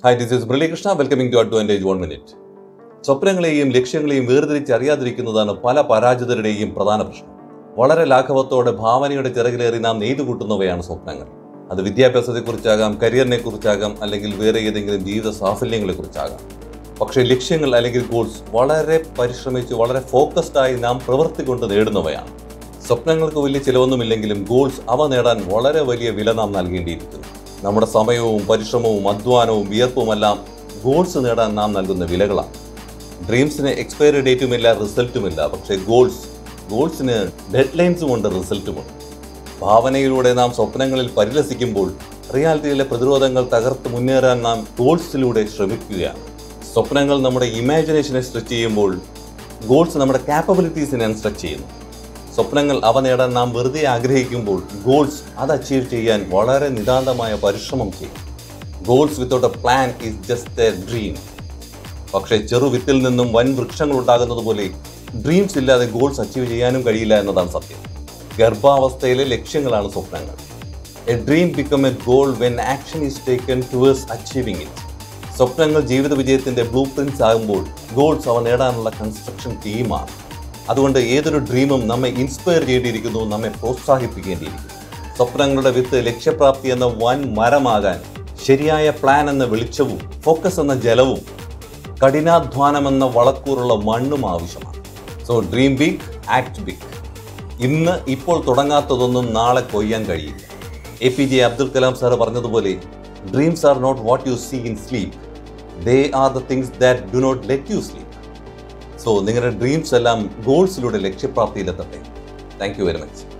hi this is Muralikrishna welcoming to advantage one minute സ്വപ്നങ്ങളെയും ലക്ഷ്യങ്ങളെയും വേർതിരിച്ചറിയാതിരിക്കുന്നതാണ് പല പരാജിതരുടെയും പ്രധാന പ്രശ്നം വളരെ ലാഘവത്തോടെ ഭാവനയുടെ ചിറകിലേറി നാം നെയ്തു കൂട്ടുന്നവയാണ് സ്വപ്നങ്ങൾ അത് വിദ്യാഭ്യാസത്തെക്കുറിച്ചാകാം കരിയറിനെ കുറിച്ചാകാം അല്ലെങ്കിൽ വേറെ ഏതെങ്കിലും ജീവിത സാഫല്യങ്ങളെ കുറിച്ചാകാം പക്ഷേ ലക്ഷ്യങ്ങൾ അല്ലെങ്കിൽ ഗോൾസ് വളരെ പരിശ്രമിച്ച് വളരെ ഫോക്കസ്ഡ് ആയി നാം പ്രവൃത്തി കൊണ്ട് നേടുന്നവയാണ് സ്വപ്നങ്ങൾക്ക് വലിയ ചിലവൊന്നുമില്ലെങ്കിലും ഗോൾസ് അവ നേടാൻ വളരെ വലിയ വില നാം നൽകേണ്ടിയിരിക്കുന്നു നമ്മുടെ സമയവും പരിശ്രമവും അധ്വാനവും വിയർപ്പുമെല്ലാം ഗോൾസ് നേടാൻ നാം നൽകുന്ന വിലകളാണ് ഡ്രീംസിന് എക്സ്പയറി ഡേറ്റുമില്ല റിസൾട്ടുമില്ല പക്ഷേ ഗോൾസ് ഗോൾസിന് ഡെഡ് ലൈൻസുമുണ്ട് റിസൾട്ടുമുണ്ട് ഭാവനയിലൂടെ നാം സ്വപ്നങ്ങളിൽ പരിലസിക്കുമ്പോൾ റിയാലിറ്റിയിലെ പ്രതിരോധങ്ങൾ തകർത്ത് മുന്നേറാൻ നാം ഗോൾസിലൂടെ ശ്രമിക്കുകയാണ് സ്വപ്നങ്ങൾ നമ്മുടെ ഇമാജിനേഷനെ സ്ട്രെച്ച് ചെയ്യുമ്പോൾ ഗോൾസ് നമ്മുടെ കാപ്പബിലിറ്റീസിനെ സ്ട്രെച്ച് ചെയ്യുന്നു സ്വപ്നങ്ങൾ അവ നേടാൻ നാം വെറുതെ ആഗ്രഹിക്കുമ്പോൾ ഗോൾസ് അത് അച്ചീവ് ചെയ്യാൻ വളരെ നിതാന്തമായ പരിശ്രമം ചെയ്യും goals without a plan is just a dream പക്ഷേ ചെറു വിത്തിൽ നിന്നും വൻ വൃക്ഷങ്ങൾ ഉണ്ടാകുന്നത് പോലെ ഡ്രീംസ് ഇല്ലാതെ ഗോൾസ് അച്ചീവ് ചെയ്യാനും കഴിയില്ല എന്നതാണ് സത്യം ഗർഭാവസ്ഥയിലെ ലക്ഷ്യങ്ങളാണ് സ്വപ്നങ്ങൾ a dream become a goal when action is taken towards achieving it സ്വപ്നങ്ങൾ ജീവിത വിജയത്തിന്റെ ബ്ലൂ പ്രിന്റ്സ് ആകുമ്പോൾ ഗോൾസ് അവ നേടാനുള്ള കൺസ്ട്രക്ഷൻ ടീമാണ് അതുകൊണ്ട് ഏതൊരു ഡ്രീമും നമ്മെ ഇൻസ്പയർ ചെയ്യേണ്ടിയിരിക്കുന്നു നമ്മെ പ്രോത്സാഹിപ്പിക്കേണ്ടിയിരിക്കുന്നു സ്വപ്നങ്ങളുടെ വിത്ത് ലക്ഷ്യപ്രാപ്തി എന്ന വൻ മരമാകാൻ ശരിയായ പ്ലാൻ എന്ന വെളിച്ചവും ഫോക്കസ് എന്ന ജലവും കഠിനാധ്വാനം എന്ന വളക്കൂറുള്ള മണ്ണും ആവശ്യമാണ് so dream big act big ഇന്ന് ഇപ്പോൾ തുടങ്ങാത്തതൊന്നും നാളെ കൊയ്യാൻ കഴിയില്ല A P J Abdul Kalam sir പറഞ്ഞതുപോലെ dreams are not what you see in sleep they are the things that do not let you sleep so നിങ്ങളുടെ ഡ്രീംസ് എല്ലാം ഗോൾസിലൂടെ ലക്ഷ്യപ്രാപ്തിയിലെത്തട്ടെ താങ്ക് യു വെരി മച്ച്